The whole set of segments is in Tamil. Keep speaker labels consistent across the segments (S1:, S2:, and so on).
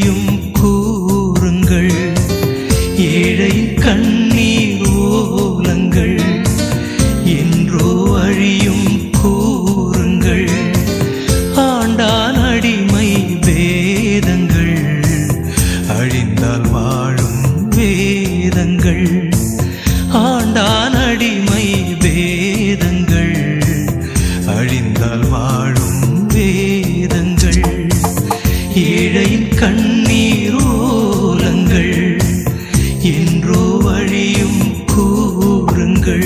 S1: அழியும் கூறுங்கள் ஏழையின் கண்ணீர் ஓலங்கள் என்றோ அழியும் கூறுங்கள் ஆண்டான் அடிமை வேதங்கள் அழிந்தால் வாழும் வேதங்கள் ஆண்டான் அடிமை வேதங்கள் அழிந்தால் வாழும் வேதங்கள் ஏழையின் கண்ணீர் ஓலங்கள் என்றோ அழியும் கூறுங்கள்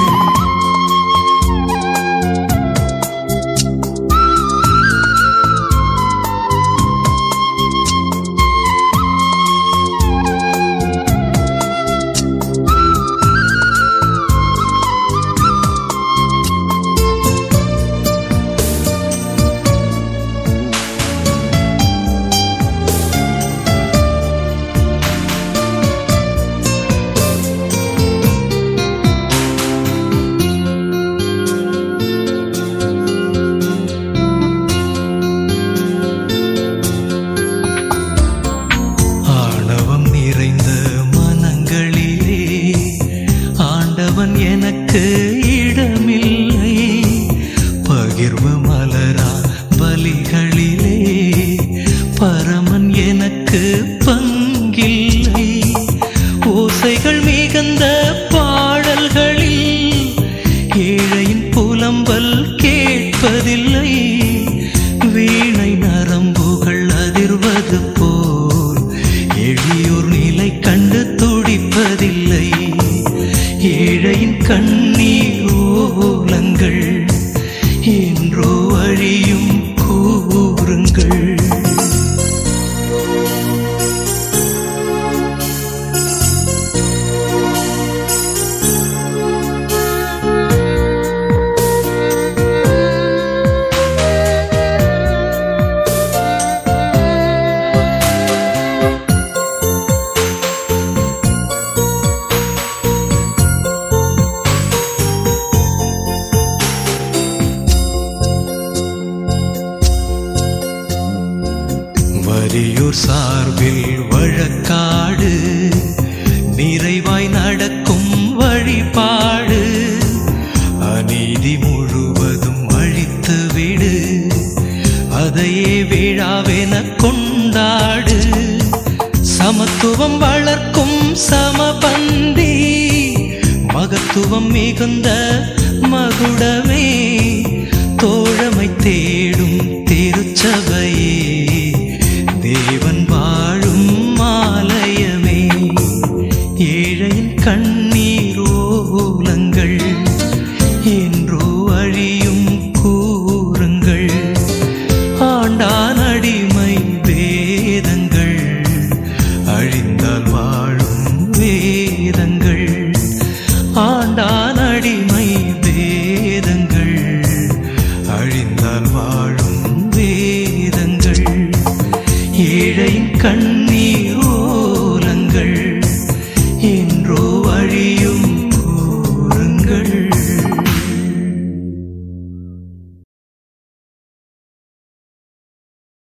S1: ஆணவம் நிறைந்த மனங்களிலே ஆண்டவன் எனக்கு இடமில்லை பகிர்வு மலரா பலிகளிலே பரமன் எனக்கு பங்கில்லை ஓசைகள் மிகுந்த பாடல்களில் ஏழையின் புலம்பல் கேட்பதில்லை வீணை நரம்புகள் அதிர்வது போல் எளியோர் நிலை கண்டு துடிப்பதில்லை ஏழையின் கண்ணீர் ஓலங்கள் என்றோ அழியும் கூறுங்கள் வரியூர் சார்பில் வழக்காடு நிறைவாய் நடக்கும் வழிபாடு அநீதி முழுவதும் அழித்து விடு அதையே விழாவென கொண்டாடு சமத்துவம் வளர்க்கும் சமபந்தி மகத்துவம் மிகுந்த மகுடமே தோழமை தேடும் திருச்சபையே தேவன் வாழும் ஆலயமே ஏழையின் கண்ணீர் ஓலங்கள் என்றோ அழியும் கூறுங்கள் ஆண்டான் அடிமை வேதங்கள் அழிந்தால் வாழும் வேதங்கள் ஆண்டான் அடிமை வேதங்கள் அழிந்தால் வாழும் வேதங்கள் ஏழையின் கண்